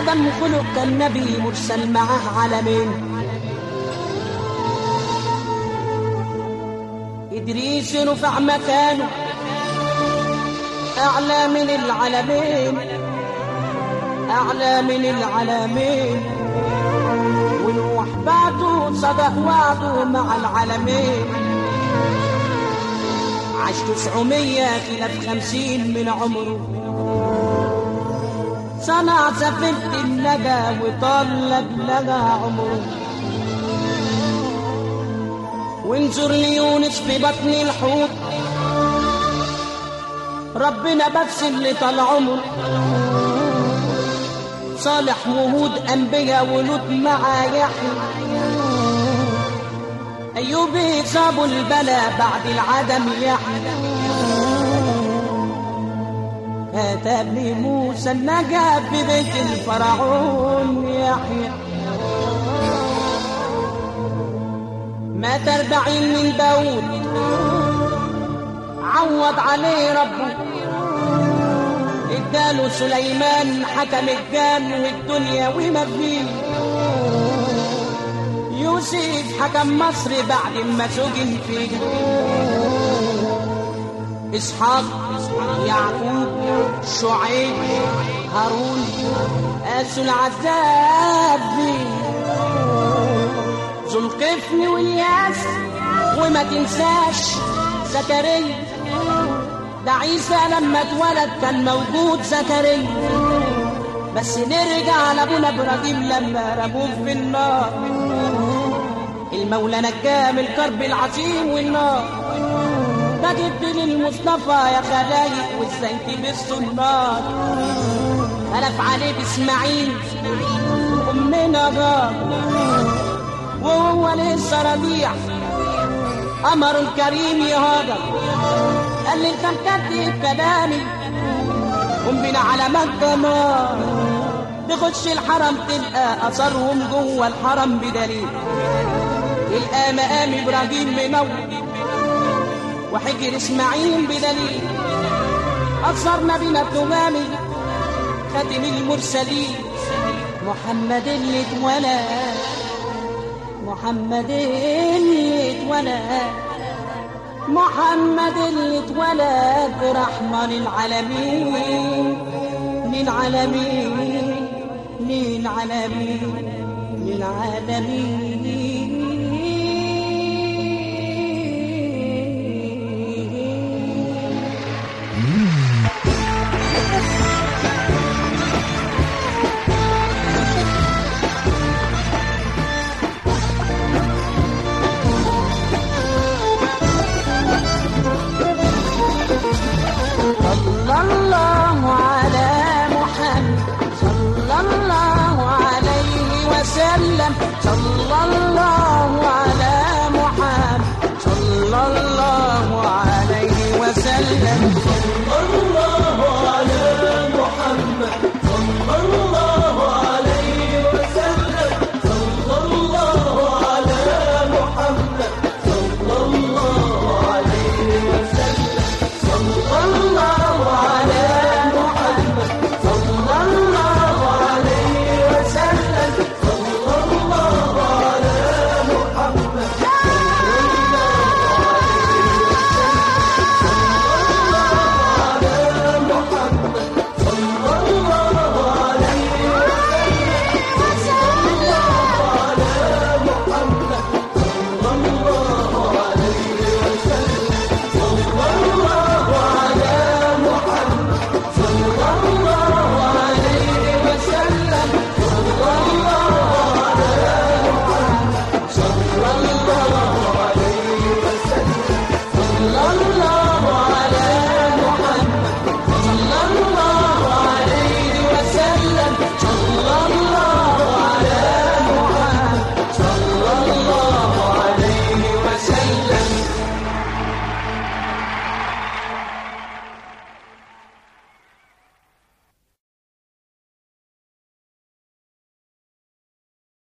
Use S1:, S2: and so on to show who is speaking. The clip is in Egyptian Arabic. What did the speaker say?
S1: آدم خلق كان نبي مرسل معاه عالمين إدريس رفع مكانه أعلى من العالمين أعلى من العالمين ونوح بعده صدق وعده مع العالمين عاش تسعمية خلاف خمسين من عمره صنع سفينة الندى وطلب لها عمره وانظر ليونس في بطن الحوت ربنا بس اللي طال عمره صالح وهود انبياء ولوط مع يحيى ايوب صابوا البلا بعد العدم يحيى كتب لي موسى النجاة في بيت الفرعون يحيى مات أربعين من داود عوض عليه ربه اداله سليمان حكم الجان والدنيا وما فيه يوسف حكم مصر بعد ما سجن فيه اسحاق يعقوب شعيب هارون قاسوا العذاب ذو القفل والياس وما تنساش زكريا ده عيسى لما اتولد كان موجود زكريا بس نرجع لابونا ابراهيم لما رموه في النار المولى نجاه من الكرب العظيم والنار ده جد للمصطفى يا خلايق وازاي تبصوا النار خلف عليه باسماعيل امنا غار وهو لسه رضيع امر الكريم يهاجر قال لي انت مكتب كلامي قم بنا على مكة نار تخش الحرم تلقى اثرهم جوه الحرم بدليل تلقى مقام ابراهيم منور وحجر اسماعيل بدليل اثر نبينا التمامي خاتم المرسلين محمد اللي اتولد محمد اللي اتولد محمد اللي اتولد رحمة للعالمين للعالمين للعالمين للعالمين